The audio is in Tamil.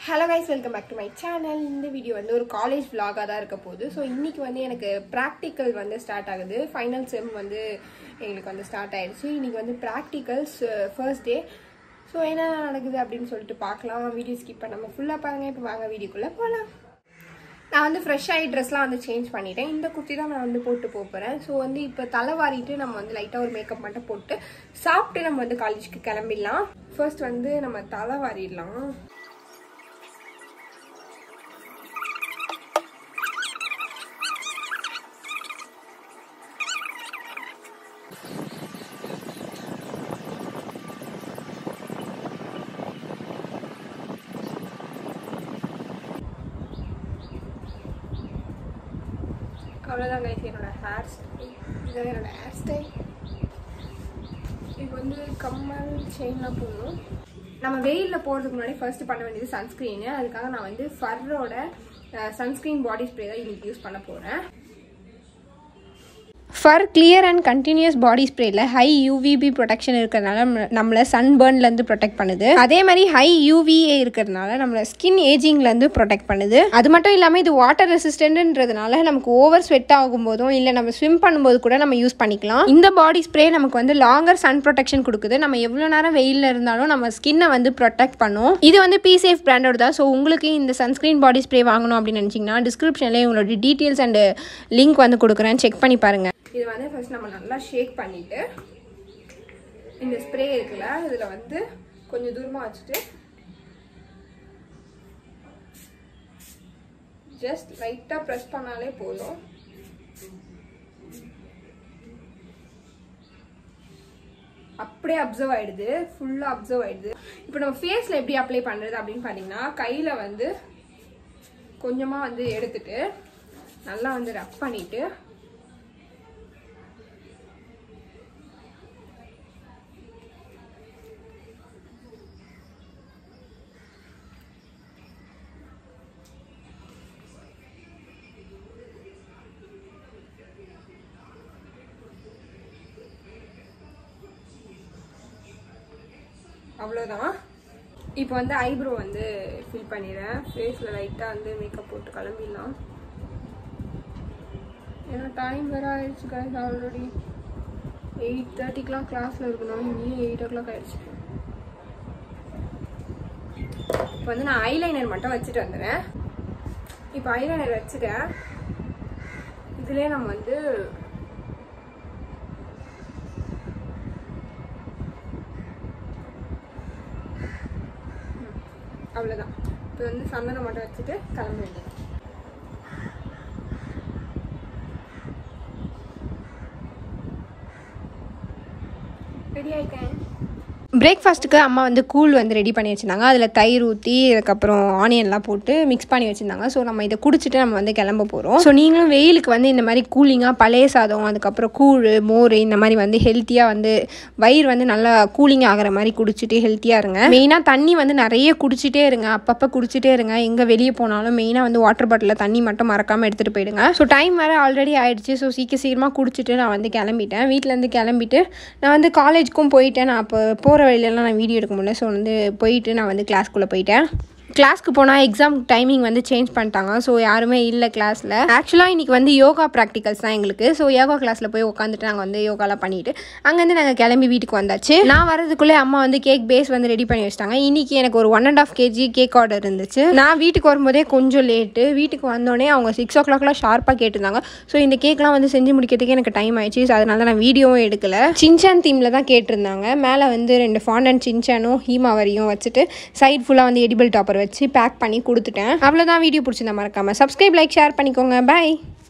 hello guys welcome back to my channel இந்த வீடியோ வந்து ஒரு காலேஜ் vlog-ஆ தான் இருக்க போகுது ஸோ இன்னைக்கு வந்து எனக்கு ப்ராக்டிக்கல் வந்து ஸ்டார்ட் ஆகுது ஃபைனல் செம் வந்து எங்களுக்கு வந்து ஸ்டார்ட் ஆயிடுச்சு இன்னைக்கு வந்து ப்ராக்டிக்கல்ஸ் ஃபர்ஸ்ட் டே ஸோ என்ன நடக்குது அப்படின்னு சொல்லிட்டு பார்க்கலாம் வீடியோ ஸ்கிப் பண்ணாமல் ஃபுல்லாக பாருங்க இப்போ வாங்க வீடியோக்குள்ளே போகலாம் நான் வந்து ஃப்ரெஷ் ஆகி ட்ரெஸ்லாம் வந்து சேஞ்ச் பண்ணிட்டேன் இந்த குர்த்தி தான் நான் வந்து போட்டு போக போகிறேன் ஸோ வந்து இப்போ தலை வாரிட்டு நம்ம வந்து லைட்டாக ஒரு மேக்கப் மட்டும் போட்டு சாப்பிட்டு நம்ம வந்து காலேஜுக்கு கிளம்பிடலாம் ஃபர்ஸ்ட் வந்து நம்ம தலை வாரிடலாம் அவ்வளோதான் கைஸ் என்னோட ஹேர் ஸ்டைல் இதான் என்னோட ஹேர் ஸ்டைல் இப்போ வந்து கம்மல் செயின்லாம் போடணும் நம்ம வெயிலில் போகிறதுக்கு முன்னாடி ஃபர்ஸ்ட் பண்ண வேண்டியது சன்ஸ்க்ரீனு அதுக்காக நான் வந்து ஃபர்ரோட சன்ஸ்க்ரீன் பாடி ஸ்ப்ரே தான் இன்னைக்கு யூஸ் பண்ண போகிறேன் fur clear and continuous body ஸ்ப்ரேயில் ஹை யூவிபி ப்ரொடெக்ஷன் இருக்கிறதுனால நம்ம- நம்மளை சன்பர்ன்லேருந்து ப்ரொடெக்ட் பண்ணுது அதே மாதிரி ஹை யூவிஏ இருக்கிறதுனால நம்மளை ஸ்கின் ஏஜிங்லேருந்து ப்ரொடெக்ட் பண்ணுது அது மட்டும் இல்லாமல் இது வாட்டர் ரெசிஸ்டன்ட்ன்றதுனால நமக்கு ஓவர் ஸ்வெட் ஆகும்போதும் இல்லை நம்ம ஸ்விம் பண்ணும்போது கூட நம்ம யூஸ் பண்ணிக்கலாம் இந்த பாடி ஸ்ப்ரே நமக்கு வந்து லாங்கர் சன் ப்ரொடெக்ஷன் கொடுக்குது நம்ம எவ்வளோ நேரம் வெயிலில் இருந்தாலும் நம்ம ஸ்கின்னை வந்து ப்ரொடெக்ட் பண்ணும் இது வந்து பி சேஃப் பிராண்டோட தான் ஸோ உங்களுக்கு இந்த சன்ஸ்க்ரீன் பாடி ஸ்ப்ரே வாங்கணும் அப்படின்னு நினச்சிங்கன்னா டிஸ்கிரிப்ஷன்லேயே உங்களோட டீட்டெயில்ஸ் அண்ட் லிங்க் வந்து கொடுக்குறேன் செக் பண்ணி பாருங்கள் இது வந்து ஃபர்ஸ்ட் நம்ம நல்லா ஷேக் பண்ணிட்டு இந்த ஸ்ப்ரே இருக்குல்ல இதில் வந்து கொஞ்சம் தூரமாக வச்சுட்டு ஜஸ்ட் லைட்டாக ப்ரெஸ் பண்ணாலே போதும் அப்படியே அப்சர்வ் ஆயிடுது ஃபுல்லாக அப்சர்வ் ஆயிடுது இப்போ நம்ம ஃபேஸில் எப்படி அப்ளை பண்ணுறது அப்படின்னு பார்த்தீங்கன்னா கையில் வந்து கொஞ்சமாக வந்து எடுத்துட்டு நல்லா வந்து ரப் பண்ணிட்டு அவ்வளோதான் இப்போ வந்து ஐப்ரோ வந்து ஃபில் பண்ணிடுறேன் ஃபேஸில் லைட்டாக வந்து மேக்கப் போட்டு கிளம்பிடலாம் ஏன்னா டைம் வேறு ஆயிடுச்சு guys ஆல்ரெடி எயிட் தேர்ட்டிக்கெலாம் கிளாஸில் இருக்கணும் இனியும் எயிட் ஓ கிளாக் ஆயிடுச்சு இப்போ வந்து நான் ஐலைனர் மட்டும் வச்சுட்டு வந்துடுறேன் இப்போ ஐலைனர் வச்சுட்டேன் இதுலேயே நம்ம வந்து அவ்வளோதான் இப்போ வந்து சந்தனம் மட்டும் வச்சுட்டு கிளம்ப வேண்டியது ரெடி ஆயிட்டேன் பிரேக்ஃபாஸ்ட்டுக்கு அம்மா வந்து கூழ் வந்து ரெடி பண்ணி வச்சுருந்தாங்க அதில் தயிர் ஊற்றி அதுக்கப்புறம் ஆனியன்லாம் போட்டு மிக்ஸ் பண்ணி வச்சுருந்தாங்க ஸோ நம்ம இதை குடிச்சிட்டு நம்ம வந்து கிளம்ப போகிறோம் ஸோ நீங்களும் வெயிலுக்கு வந்து இந்த மாதிரி கூலிங்காக பழைய சாதம் அதுக்கப்புறம் கூழ் மோர் இந்த மாதிரி வந்து ஹெல்த்தியாக வந்து வயிறு வந்து நல்லா கூலிங் ஆகிற மாதிரி குடிச்சிட்டு ஹெல்த்தியாக இருங்க மெயினாக தண்ணி வந்து நிறைய குடிச்சிட்டே இருங்க அப்பப்போ குடிச்சிட்டே இருங்க எங்கே வெளியே போனாலும் மெயினாக வந்து வாட்டர் பாட்டிலில் தண்ணி மட்டும் மறக்காமல் எடுத்துகிட்டு போயிடுங்க ஸோ டைம் வேறு ஆல்ரெடி ஆயிடுச்சு ஸோ சீக்கிரம் சீக்கிரமாக குடிச்சிட்டு நான் வந்து கிளம்பிட்டேன் வீட்டிலேருந்து கிளம்பிட்டு நான் வந்து காலேஜ்க்கும் போயிட்டேன் நான் அப்போ போகிற வழியிலலாம் நான் வீடியோ எடுக்க முடியல ஸோ வந்து போயிட்டு நான் வந்து கிளாஸ்க்குள்ளே போயிட்டேன் கிளாஸ்க்கு போனால் எக்ஸாம் டைமிங் வந்து சேஞ்ச் பண்ணிட்டாங்க ஸோ யாருமே இல்லை கிளாஸில் ஆக்சுவலாக இன்றைக்கி வந்து யோகா ப்ராக்டிகல்ஸ் தான் எங்களுக்கு ஸோ யோகா கிளாஸில் போய் உட்காந்துட்டு நாங்கள் வந்து யோகாலாம் பண்ணிட்டு அங்கேருந்து நாங்கள் கிளம்பி வீட்டுக்கு வந்தாச்சு நான் வரதுக்குள்ளே அம்மா வந்து கேக் பேஸ் வந்து ரெடி பண்ணி வச்சிட்டாங்க இன்றைக்கி எனக்கு ஒரு one and half KG cake order இருந்துச்சு நான் வீட்டுக்கு வரும்போதே கொஞ்சம் லேட்டு வீட்டுக்கு வந்தோடனே அவங்க சிக்ஸ் ஓ கிளாக்லாம் ஷார்ப்பாக கேட்டிருந்தாங்க ஸோ இந்த கேக்லாம் வந்து செஞ்சு முடிக்கிறதுக்கே எனக்கு டைம் ஆயிடுச்சு ஸோ அதனால நான் வீடியோவும் எடுக்கல சின்சான் தீமில் தான் கேட்டிருந்தாங்க மேலே வந்து ரெண்டு ஃபாண்டன்ட் சின்சானும் ஹீமாவரியும் வச்சுட்டு சைட் ஃபுல்லாக வந்து எடிபிள் டாப்பர் வச்சு பேக் பண்ணி கொடுத்துட்டேன் அவ்வளோதான் வீடியோ பிடிச்சிருந்தா மறக்காமல் சப்ஸ்கிரைப் லைக் ஷேர் பண்ணிக்கோங்க பாய்